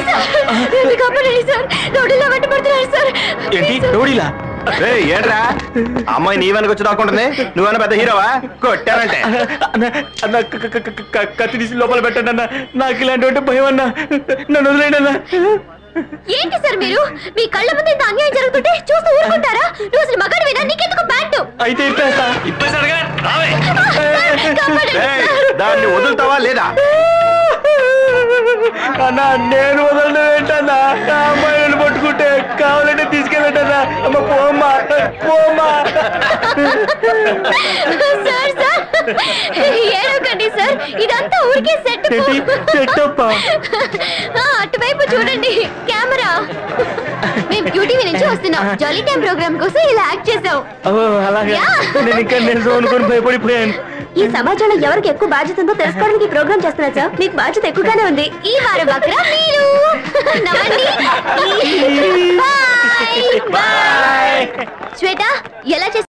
నన్ను కాపాడండి sir రౌడీలో వెంటబడుతున్నారు sir ఏంటి రౌడీలా ఏయ్, ఏంట్రా అమ్మాయి నీ వెనక వచ్చి దాక్కుంటుంది నువ్వేనా పెద్ద హీరోవా కొట్టానంటే అన్న అన్న క- క- క- క- కత్తి తీసి లోపల పెట్టండి అన్న నాకు ఇలాంటి భయం అన్న నన్ను వదిలేయండి అన్న ఏంటి సార్ మీరు మీ కళ్ళ ముందు ఇంత అన్యాయం జరుగుతుంటే చూస్తూ ఊరుకుంటారా నువ్వు అసలు మగాడు వినా నీకెందుకు ప్యాంటు అయితే ఇప్పేస్తా ఏయ్, దాన్ని వదులుతావా లేదా అన్న నేను వదలను ఏంటన్నా ఆ అమ్మాయిని పట్టుకుంటే కావాలంటే తీసుకెళ్ళండి అమ్మ పోమ్మా పోమ్మా సార్ సార్ ఏడవకండి సార్ ఇదంతా ఊరికే సెట్ ఏంటి చెట్టప్ప అటువైపు చూడండి కెమెరా మేము క్యూటీవీ నుంచి వస్తున్నాం జాలీ టైం ప్రోగ్రామ్ కోసం ఇలా యాక్ట్ చేసాం ఓ అలాగే యా. నేను ఇంకా నిజం అనుకుని భయపడిపోయాను ఈ సమాజంలో ఎవరికి ఎక్కువ బాధ్యత ఉందో తెలుసుకోవడానికి ఈ ప్రోగ్రామ్ చేస్తున్నారు సార్ మీకు బాధ్యత ఎక్కువగానే ఉంది ఈ వారం బక్రా మీరు నవ్వండి. బాయ్. శ్వేత ఎలా చేసావు